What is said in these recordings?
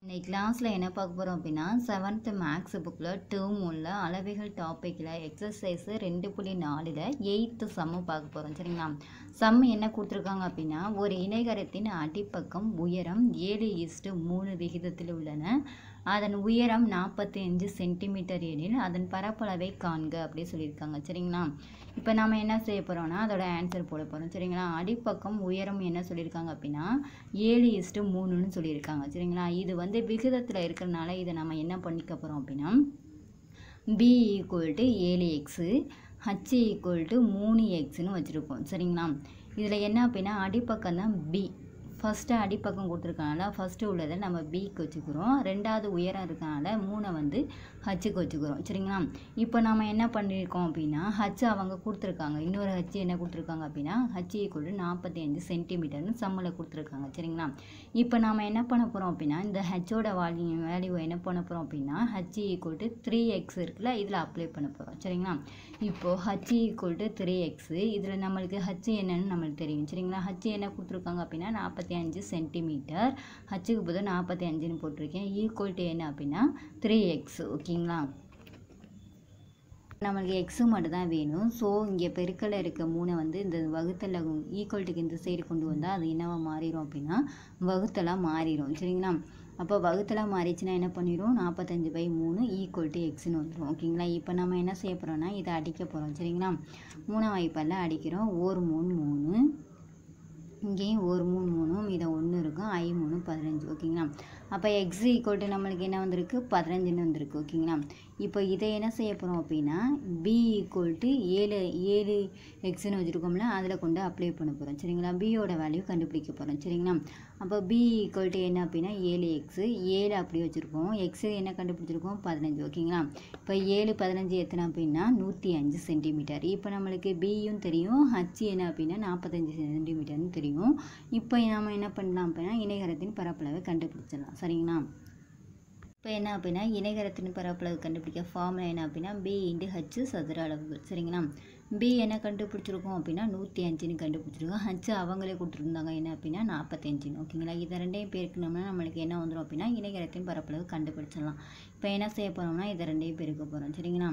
இன்னைக்கு கிளாஸில் என்ன பார்க்க போகிறோம் அப்படின்னா செவன்த்து மேக்ஸ் புக்கில் டேர்ம் ஒன்ல அளவைகள் டாப்பிக்கில் எக்ஸசைஸு ரெண்டு புள்ளி நாலில் எயித்து சம்மு பார்க்க போகிறோம் சரிங்களா சம் என்ன கொடுத்துருக்காங்க அப்படின்னா ஒரு இணைகரத்தின் அடிப்பக்கம் உயரம் ஏழு இஸ்டு மூணு விகிதத்தில் உள்ளன அதன் உயரம் நாற்பத்தி அஞ்சு சென்டிமீட்டர் எனில் அதன் பரப்பளவை காண்க அப்படி சொல்லியிருக்காங்க சரிங்களா இப்போ நம்ம என்ன செய்ய போகிறோம்னா அதோட ஆன்சர் போட போகிறோம் சரிங்களா அடிப்பக்கம் உயரம் என்ன சொல்லியிருக்காங்க அப்படின்னா ஏழு இஸ்டு மூணுன்னு சொல்லியிருக்காங்க சரிங்களா இது வந்து விகிதத்தில் இருக்கிறனால இதை நம்ம என்ன பண்ணிக்க போகிறோம் அப்படின்னா பி ஈக்குவல் டு ஏழு எக்ஸு ஹச் ஈக்குவல் டு மூணு எக்ஸ்னு வச்சுருக்கோம் சரிங்களா இதில் என்ன அப்படின்னா அடிப்பக்கம் தான் பி ஃபஸ்ட்டு அடிப்பக்கம் கொடுத்துருக்கனால ஃபஸ்ட்டு உள்ளதை நம்ம பிக்கு வச்சுக்கிறோம் ரெண்டாவது உயரம் இருக்கனால மூணை வந்து ஹச்சுக்கு வச்சுக்கிறோம் சரிங்களா இப்போ நம்ம என்ன பண்ணியிருக்கோம் அப்படின்னா ஹச் அவங்க கொடுத்துருக்காங்க இன்னொரு ஹச் என்ன கொடுத்துருக்காங்க அப்படின்னா ஹச் ஈக்குவல் டு நாற்பத்தி அஞ்சு சென்டிமீட்டர்னு சம்மில் கொடுத்துருக்காங்க சரிங்களா இப்போ நாம் என்ன பண்ண போகிறோம் அப்படின்னா இந்த ஹச்சோட வால்யூ வேல்யூ என்ன பண்ண போகிறோம் அப்படின்னா H equal to three X இருக்குல்ல இதில் அப்ளை பண்ண போகிறோம் சரிங்களா இப்போது H equal to three X இதில் நம்மளுக்கு ஹச் என்னன்னு நம்மளுக்கு தெரியும் சரிங்களா ஹச் என்ன கொடுத்துருக்காங்க அப்படின்னா நாற்பத்தி அஞ்சு சென்டிமீட்டர் ஹச்சுக்கு பதில் நாற்பத்தி அஞ்சுன்னு போட்டிருக்கேன் ஈக்குவல் டு என்ன அப்படின்னா த்ரீ எக்ஸ் ஓகேங்களா நம்மளுக்கு எக்ஸு மட்டும் தான் வேணும் ஸோ இங்கே பெருக்கல்ல இருக்க மூணை வந்து இந்த வகுத்தல ஈக்குவல்ட்டுக்கு இந்த சைடு கொண்டு வந்தால் அது என்னவா மாறிடும் அப்படின்னா வகுத்தலாக மாறிடும் சரிங்களா அப்போ வகுத்தலாக மாறிச்சுன்னா என்ன பண்ணிடும் நாற்பத்தஞ்சு பை மூணு ஈக்குவல் டு எக்ஸ்னு வந்துடும் ஓகேங்களா இப்போ நம்ம என்ன செய்ய போகிறோம்னா இதை அடிக்க போகிறோம் சரிங்களா மூணாம் வாய்ப்பெல்லாம் அடிக்கிறோம் ஒரு மூணு மூணு இங்கேயும் ஒரு மூணு மூணும் இதை ஒன்று இருக்கும் ஐ மூணு பதினஞ்சு ஓகேங்களா அப்போ எக்ஸ் ஈக்குவல் டு நம்மளுக்கு என்ன வந்திருக்கு பதினஞ்சுன்னு வந்திருக்கு ஓகேங்களா இப்போ இதை என்ன செய்ய போகிறோம் அப்படின்னா பி ஈக்குவல் டு ஏழு ஏழு எக்ஸ்னு வச்சுருக்கோம்ல அதில் கொண்டு அப்ளை பண்ண போகிறோம் சரிங்களா பியோட வேல்யூ கண்டுபிடிக்க போகிறோம் சரிங்களா அப்போ பி ஈக்குவல் டு என்ன அப்படின்னா ஏழு எக்ஸு ஏழு அப்படி வச்சுருக்கோம் எக்ஸு என்ன கண்டுபிடிச்சிருக்கோம் பதினஞ்சு ஓகேங்களா இப்போ ஏழு பதினஞ்சு எத்தனை அப்படின்னா நூற்றி அஞ்சு சென்டிமீட்டர் இப்போ நம்மளுக்கு பியும் தெரியும் ஹச் என்ன அப்படின்னா நாற்பத்தஞ்சு சென்டிமீட்டர்னு தெரியும் இப்போ நம்ம என்ன பண்ணலாம் அப்படின்னா இணைகரத்தின் பரப்பளவை கண்டுபிடிச்சிடலாம் சரிங்களா இப்போ என்ன அப்படின்னா இணைகரத்தின் பரப்பளவு கண்டுபிடிக்க ஃபார்முலா என்ன அப்படின்னா பி இன்டு ஹச் சதுர அளவுகள் சரிங்களா பி என்ன கண்டுபிடிச்சிருக்கோம் அப்படின்னா நூற்றி அஞ்சுன்னு கண்டுபிடிச்சிருக்கோம் ஹச் அவங்களே கொடுத்துருந்தாங்க என்ன அப்படின்னா நாற்பத்தஞ்சுன்னு ஓகேங்களா இதை ரெண்டையும் பெருக்கணும்னா நம்மளுக்கு என்ன வந்துடும் அப்படின்னா இணைகரத்தின் பரப்பளவு கண்டுபிடிச்சிடலாம் இப்போ என்ன செய்ய போகிறோம்னா இதை ரெண்டையும் பெருக்க போகிறோம் சரிங்களா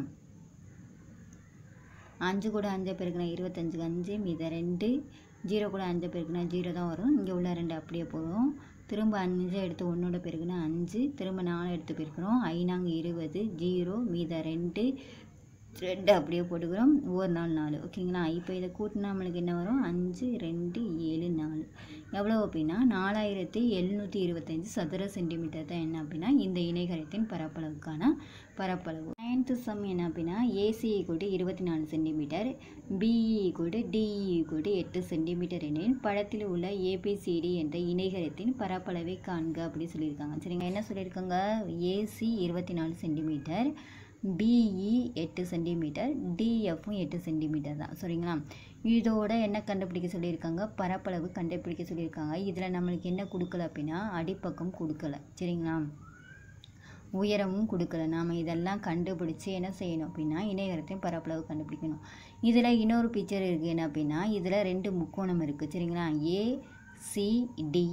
அஞ்சு கூட அஞ்சு பெருக்கினா இருபத்தஞ்சுக்கு அஞ்சு மீத ரெண்டு ஜீரோ கூட அஞ்சு பெருக்கினா ஜீரோ தான் வரும் இங்கே உள்ள ரெண்டு அப்படியே போதும் திரும்ப அஞ்சு எடுத்து ஒன்றோட பெருக்குனா அஞ்சு திரும்ப நாலு எடுத்து பெருக்கிறோம் ஐநாங்க இருபது ஜீரோ மீத ரெண்டு ரெண்டு அப்படியே போட்டுக்கிறோம் ஒரு நாள் நாலு ஓகேங்களா இப்போ இதை கூட்டினா நம்மளுக்கு என்ன வரும் அஞ்சு ரெண்டு ஏழு நாலு எவ்வளோ அப்படின்னா நாலாயிரத்தி எழுநூற்றி இருபத்தஞ்சி சதுர சென்டிமீட்டர் தான் என்ன அப்படின்னா இந்த இணைகரத்தின் பரப்பளவுக்கான பரப்பளவு நைன்த்து சம் என்ன அப்படின்னா ஏசி ஈக்குவல் டு இருபத்தி நாலு centimetre BE equal to DE equal to எட்டு சென்டிமீட்டர் எனில் படத்தில் உள்ள ஏபிசிடி என்ற இணைகரத்தின் பரப்பளவை காண்க அப்படி சொல்லியிருக்காங்க சரிங்க என்ன சொல்லியிருக்காங்க ஏசி இருபத்தி நாலு சென்டிமீட்டர் பிஇ எட்டு சென்டிமீட்டர் டிஎஃப்பும் எட்டு சென்டிமீட்டர் தான் சரிங்களா இதோட என்ன கண்டுபிடிக்க சொல்லியிருக்காங்க பரப்பளவு கண்டுபிடிக்க சொல்லியிருக்காங்க இதில் நம்மளுக்கு என்ன கொடுக்கல அப்படின்னா அடிப்பக்கம் கொடுக்கல சரிங்களா உயரமும் கொடுக்கல நாம் இதெல்லாம் கண்டுபிடிச்சி என்ன செய்யணும் அப்படின்னா இணையகரத்தையும் பரப்பளவு கண்டுபிடிக்கணும் இதில் இன்னொரு பிக்சர் இருக்குது என்ன அப்படின்னா இதில் ரெண்டு முக்கோணம் இருக்குது சரிங்களா ஏசிடி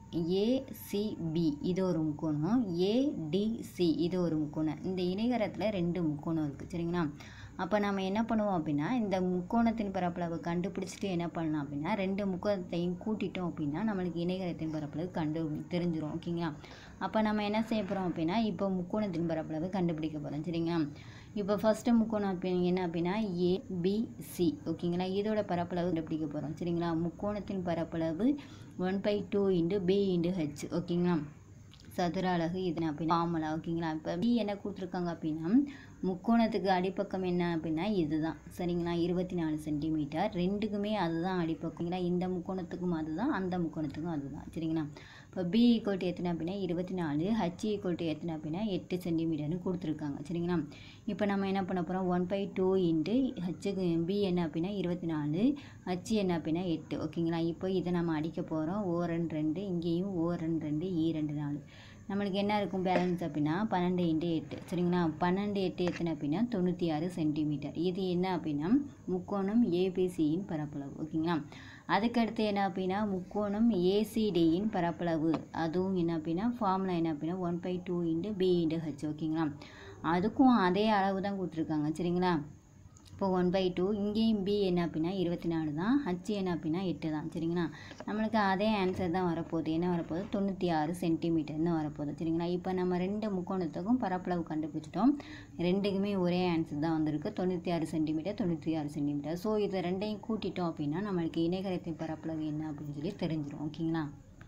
ஏசிபி இது ஒரு முக்கோணம் ஏடிசி இது ஒரு முக்கோணம் இந்த இணைகரத்தில் ரெண்டு முக்கோணம் இருக்குது சரிங்களா அப்போ நம்ம என்ன பண்ணுவோம் அப்படின்னா இந்த முக்கோணத்தின் பரப்பளவு கண்டுபிடிச்சிட்டு என்ன பண்ணலாம் அப்படின்னா ரெண்டு முக்கோணத்தையும் கூட்டிட்டோம் அப்படின்னா நம்மளுக்கு இணைகரத்தின் பரப்பளவு கண்டு தெரிஞ்சிடும் ஓகேங்களா அப்போ நம்ம என்ன செய்ய போகிறோம் அப்படின்னா இப்போ முக்கோணத்தின் பரப்பளவு கண்டுபிடிக்க போகிறோம் சரிங்களா இப்போ ஃபஸ்ட்டு முக்கோணம் அப்படி என்ன அப்படின்னா ஏபிசி ஓகேங்களா இதோட பரப்பளவு கண்டுபிடிக்க போகிறோம் சரிங்களா முக்கோணத்தின் பரப்பளவு one by two into B into H ஓகேங்களா சதுர அலகு இது அப்படின்னா ஃபார்முலா ஓகேங்களா இப்போ பி என்ன கொடுத்துருக்காங்க அப்படின்னா முக்கோணத்துக்கு அடிப்பக்கம் என்ன அப்படின்னா இதுதான் சரிங்களா இருபத்தி நாலு சென்டிமீட்டர் ரெண்டுக்குமே அதுதான் அடிப்பக்கங்களா இந்த முக்கோணத்துக்கும் அதுதான் அந்த முக்கோணத்துக்கும் அதுதான் சரிங்களா இப்போ பி ஈக்குவல் டு எத்தனை அப்படின்னா இருபத்தி நாலு ஹச் ஈக்குவல் டு எத்தனை அப்படின்னா எட்டு சென்டிமீட்டர்னு கொடுத்துருக்காங்க சரிங்களா இப்போ நம்ம என்ன பண்ண போகிறோம் ஒன் பை டூ இன்ட்டு ஹச்சுக்கு பி என்ன அப்படின்னா இருபத்தி நாலு ஹச் என்ன அப்படின்னா எட்டு ஓகேங்களா இப்போ இதை நம்ம அடிக்க போகிறோம் ஓ ரெண்டு ரெண்டு இங்கேயும் ஓ ரெண்டு ரெண்டு ஈ ரெண்டு நாலு நம்மளுக்கு என்ன இருக்கும் பேலன்ஸ் அப்படின்னா பன்னெண்டு இன்ட்டு எட்டு சரிங்களா பன்னெண்டு எட்டு எத்தனை அப்படின்னா தொண்ணூற்றி ஆறு சென்டிமீட்டர் இது என்ன அப்படின்னா முக்கோணம் ஏபிசியின் பரப்பளவு ஓகேங்களா அதுக்கடுத்து என்ன அப்படின்னா முக்கோணம் ஏசிடியின் பரப்பளவு அதுவும் என்ன அப்படின்னா ஃபார்முலா என்ன அப்படின்னா one by two into B into H ஓகேங்களா அதுக்கும் அதே அளவு தான் கொடுத்துருக்காங்க சரிங்களா இப்போ ஒன் பை டூ இங்கேயும் பி என்ன அப்படின்னா இருபத்தி நாலு தான் ஹச் என்ன அப்படின்னா எட்டு தான் சரிங்களா நம்மளுக்கு அதே ஆன்சர் தான் வரப்போகுது என்ன வரப்போகுது தொண்ணூற்றி ஆறு சென்டிமீட்டர்னு வரப்போகுது சரிங்களா இப்போ நம்ம ரெண்டு முக்கோணத்துக்கும் பரப்பளவு கண்டுபிடிச்சிட்டோம் ரெண்டுக்குமே ஒரே ஆன்சர் தான் வந்திருக்கு தொண்ணூற்றி ஆறு சென்டிமீட்டர் தொண்ணூற்றி ஆறு சென்டிமீட்டர் ஸோ இதை ரெண்டையும் கூட்டிட்டோம் அப்படின்னா நம்மளுக்கு இணைகரத்தின் பரப்பளவு என்ன அப்படின்னு சொல்லி தெரிஞ்சிடும் ஓகேங்களா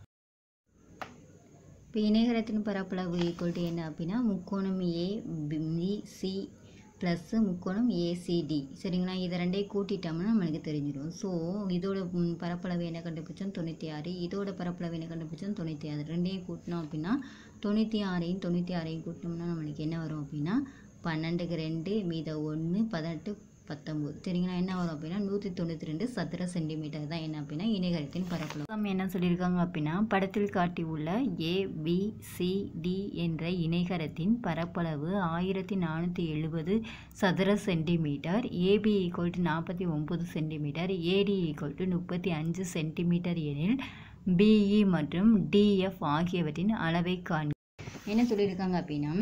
இப்போ இணைகரத்தின் பரப்பளவு ஈக்குவல் டு என்ன அப்படின்னா முக்கோணம் ஏ பி சி ப்ளஸ்ஸு முக்கோணம் ஏசிடி சரிங்களா இதை ரெண்டையும் கூட்டிட்டோம்னா நம்மளுக்கு தெரிஞ்சிடும் ஸோ இதோட ம், பரப்பளவு என்ன கண்டுபிடிச்சோம் தொண்ணூற்றி ஆறு இதோட பரப்பளவு என்ன கண்டுபிடிச்சோம் தொண்ணூற்றி ஆறு ரெண்டையும் கூட்டினோம் அப்படின்னா தொண்ணூற்றி ஆறையும் தொண்ணூற்றி ஆறையும் கூட்டினோம்னா நம்மளுக்கு என்ன வரும் அப்படின்னா பன்னெண்டுக்கு ரெண்டு மீத ஒன்று பதினெட்டு பத்தொம்போது சரிங்களா என்ன வரும் அப்படின்னா நூற்றி தொண்ணூற்றி ரெண்டு சதுர சென்டிமீட்டர் தான் என்ன அப்படின்னா இணைகரத்தின் பரப்பளவு நம்ம என்ன சொல்லியிருக்காங்க அப்படின்னா படத்தில் காட்டியுள்ள ஏ பி சி டி என்ற இணைகரத்தின் பரப்பளவு ஆயிரத்தி நானூற்றி எழுபது சதுர சென்டிமீட்டர் ஏபி ஈக்குவல் டு நாற்பத்தி ஒம்பது சென்டிமீட்டர் ஏடி ஈக்குவல் டு முப்பத்தி அஞ்சு சென்டிமீட்டர் எனில் பிஇ மற்றும் டிஎஃப் ஆகியவற்றின் அளவை காண்க என்ன சொல்லியிருக்காங்க அப்படின்னா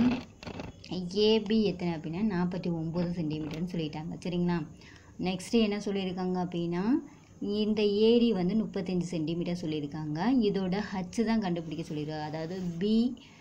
ஏபி எத்தனை அப்படின்னா நாற்பத்தி ஒம்பது சென்டிமீட்டர்னு சொல்லிட்டாங்க சரிங்களா நெக்ஸ்ட்டு என்ன சொல்லியிருக்காங்க அப்படின்னா இந்த ஏடி வந்து முப்பத்தஞ்சு சென்டிமீட்டர் சொல்லியிருக்காங்க இதோட ஹச் தான் கண்டுபிடிக்க சொல்லியிருக்காங்க அதாவது பி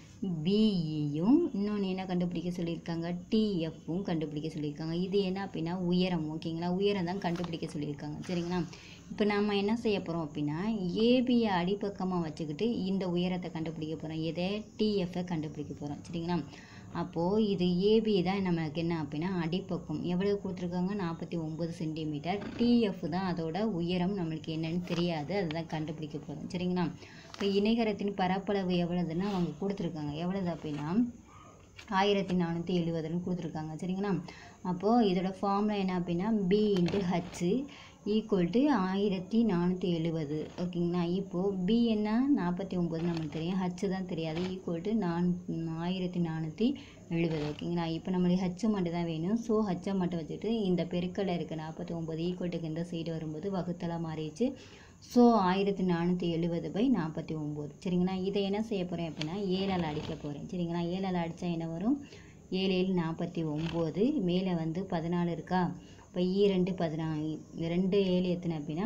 பிஇயும் இன்னொன்று என்ன கண்டுபிடிக்க சொல்லியிருக்காங்க டிஎஃப்பும் கண்டுபிடிக்க சொல்லியிருக்காங்க இது என்ன அப்படின்னா உயரம் ஓகேங்களா உயரம் தான் கண்டுபிடிக்க சொல்லியிருக்காங்க சரிங்களா இப்போ நம்ம என்ன செய்ய போகிறோம் அப்படின்னா ஏபியை அடிப்பக்கமாக வச்சுக்கிட்டு இந்த உயரத்தை கண்டுபிடிக்க போகிறோம் எதை டிஎஃப்பை கண்டுபிடிக்க போகிறோம் சரிங்களா அப்போது இது ஏபி தான் நம்மளுக்கு என்ன அப்படின்னா அடிப்பக்கம் எவ்வளோ கொடுத்துருக்காங்க நாற்பத்தி ஒம்பது சென்டிமீட்டர் டிஎஃப் தான் அதோட உயரம் நம்மளுக்கு என்னன்னு தெரியாது அதுதான் கண்டுபிடிக்க போகிறோம் சரிங்களா இப்போ இணைகரத்தின் பரப்பளவு எவ்வளவுன்னா அவங்க கொடுத்துருக்காங்க எவ்வளவு அப்படின்னா ஆயிரத்தி நானூற்றி எழுபதுன்னு கொடுத்துருக்காங்க சரிங்களா அப்போது இதோட ஃபார்முலா என்ன அப்படின்னா B into H equal to ஆயிரத்தி நானூற்றி எழுபது ஓகேங்களா இப்போது பி என்ன நாற்பத்தி ஒம்பது நம்மளுக்கு தெரியும் ஹச்சு தான் தெரியாது ஈக்குவல் டு நான் ஆயிரத்தி நானூற்றி எழுபது ஓகேங்களா இப்போ நம்மளுக்கு ஹச்சு மட்டும் தான் வேணும் ஸோ ஹச்சை மட்டும் வச்சுட்டு இந்த பெருக்கல்ல இருக்க நாற்பத்தி ஒம்பது ஈக்குவல்ட்டுக்கு இந்த சைடு வரும்போது வகுத்தலாக மாறிடுச்சு ஸோ ஆயிரத்தி நானூற்றி எழுபது பை நாற்பத்தி ஒம்பது சரிங்களா இதை என்ன செய்ய போகிறேன் அப்படின்னா ஏழால் அடிக்க போகிறேன் சரிங்களா ஏழால் அடித்தா என்ன வரும் ஏழு ஏழு நாற்பத்தி ஒம்பது மேலே வந்து பதினாலு இருக்கா இப்போ ஈ ரெண்டு பதினாலு ரெண்டு ஏழு எத்தனை அப்படின்னா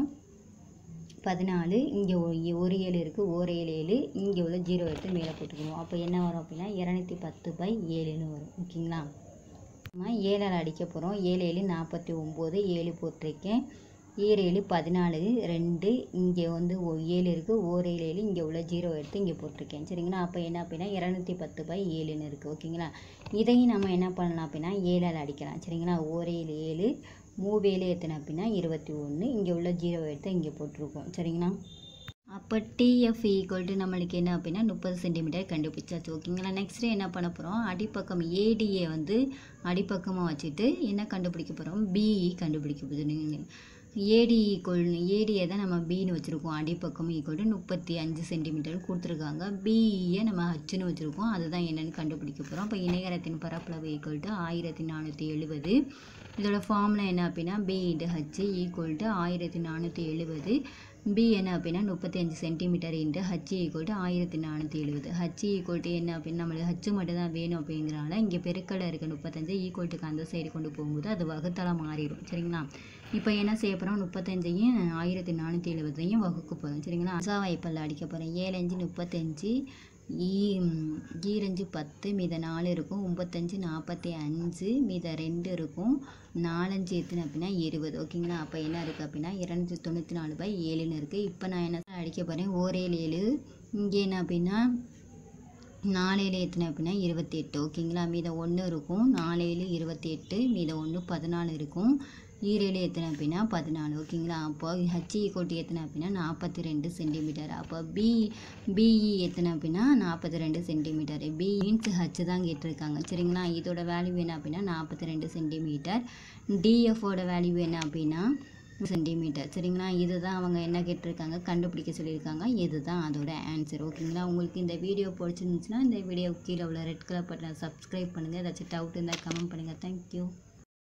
பதினாலு இங்கே ஒரு ஏழு இருக்குது ஓர் ஏழு ஏழு இங்கே உள்ள ஜீரோ எடுத்து மேலே போட்டுக்குவோம் அப்போ என்ன வரும் அப்படின்னா இரநூத்தி பத்து பை ஏழுன்னு வரும் ஓகேங்களா நம்ம ஏழால் அடிக்க போகிறோம் ஏழு ஏழு நாற்பத்தி ஒம்பது ஏழு போட்டிருக்கேன் ஈர ஏழு பதினாலு ரெண்டு இங்கே வந்து ஒ- ஏழு இருக்குது ஓர் ஏழு ஏழு இங்கே உள்ள ஜீரோ எடுத்து இங்கே போட்டிருக்கேன் சரிங்களா அப்போ என்ன அப்படின்னா இரநூத்தி பத்து பை ஏழுன்னு இருக்குது ஓகேங்களா இதையும் நம்ம என்ன பண்ணலாம் அப்படின்னா ஏழால் அடிக்கலாம் சரிங்களா ஓர் ஏழு ஏழு மூவேழு எத்தனை அப்படின்னா இருபத்தி ஒன்று இங்கே உள்ள ஜீரோ எடுத்து இங்கே போட்டிருக்கோம் சரிங்களா அப்போ டிஎஃப் ஈக்குவல் டு நம்மளுக்கு என்ன அப்படின்னா முப்பது சென்டிமீட்டர் கண்டுபிடிச்சாச்சு ஓகேங்களா நெக்ஸ்ட்டு என்ன பண்ண போகிறோம் அடிப்பக்கம் ஏடியை வந்து அடிப்பக்கமாக வச்சுட்டு என்ன கண்டுபிடிக்க போகிறோம் பிஇ கண்டுபிடிக்க போகுது ஏடி ஈக்குவல் ஏடியை தான் நம்ம பின்னு வச்சுருக்கோம் அடிப்பக்கம் ஈக்குவல் டு முப்பத்தி அஞ்சு சென்டிமீட்டர் கொடுத்துருக்காங்க பிஇயை நம்ம ஹச்சுன்னு வச்சுருக்கோம் அதுதான் என்னன்னு கண்டுபிடிக்க போகிறோம் அப்போ இணையகரத்தின் பரப்பளவு ஈக்குவல் டு ஆயிரத்தி நானூற்றி எழுபது இதோட ஃபார்முலா என்ன அப்படின்னா B into H equal to ஆயிரத்தி நானூற்றி எழுபது பி என்ன அப்படின்னா முப்பத்தி அஞ்சு centimetre into H equal to ஆயிரத்தி நானூற்றி எழுபது ஹச் ஈக்குவல் டு என்ன அப்படின்னா நம்மளுக்கு ஹச் மட்டும் தான் வேணும் அப்படிங்கிறனால இங்கே பெருக்கடை இருக்க முப்பத்தஞ்சு ஈக்குவல்ட்டுக்கு அந்த சைடு கொண்டு போகும்போது அது வகுத்தலாக மாறிடும் சரிங்களா இப்போ என்ன செய்ய போகிறோம் முப்பத்தஞ்சையும் ஆயிரத்தி நானூற்றி எழுபதையும் வகுக்க போகிறோம் சரிங்களா அசா வாய்ப்பில் அடிக்க போகிறேன் ஏழு அஞ்சு முப்பத்தஞ்சு ஈ ம், ஈரஞ்சு பத்து மீத நாலு இருக்கும் ஒம்பத்தஞ்சு நாற்பத்தி அஞ்சு மீத ரெண்டு இருக்கும் நாலஞ்சு எத்தனை அப்படின்னா இருபது ஓகேங்களா அப்போ என்ன இருக்குது அப்படின்னா இரநூத்தி தொண்ணூற்றி நாலு பை ஏழுன்னு இருக்குது இப்போ நான் என்ன அடிக்க போகிறேன் ஓரேழு ஏழு இங்கே என்ன அப்படின்னா நாலேழு எத்தனை அப்படின்னா இருபத்தி எட்டு ஓகேங்களா மீத ஒன்று இருக்கும் நாலேழு இருபத்தி எட்டு மீத ஒன்று பதினாலு இருக்கும் ஈரேழு எத்தனை அப்படின்னா பதினாலு ஓகேங்களா அப்போ ஹச் ஈக்குவல் எத்தனை அப்படின்னா நாற்பத்தி ரெண்டு சென்டிமீட்டர் அப்போ பி பிஇ எத்தனை அப்படின்னா நாற்பத்தி ரெண்டு சென்டிமீட்டர் பி இன்ச் ஹச் தான் கேட்டிருக்காங்க சரிங்களா இதோட வேல்யூ என்ன அப்படின்னா நாற்பத்தி ரெண்டு சென்டிமீட்டர் டிஎஃபோட வேல்யூ என்ன அப்படின்னா சென்டிமீட்டர் சரிங்களா இதுதான் அவங்க என்ன கேட்டிருக்காங்க கண்டுபிடிக்க சொல்லியிருக்காங்க இதுதான் அதோட ஆன்சர் ஓகேங்களா உங்களுக்கு இந்த வீடியோ பிடிச்சிருந்துச்சுன்னா இந்த வீடியோ கீழே உள்ள ரெட் கலர் பட்டனை சப்ஸ்கிரைப் பண்ணுங்கள் ஏதாச்சும் டவுட் இருந்தால் கமெண்ட் பண்ணுங்கள் தேங்க்யூ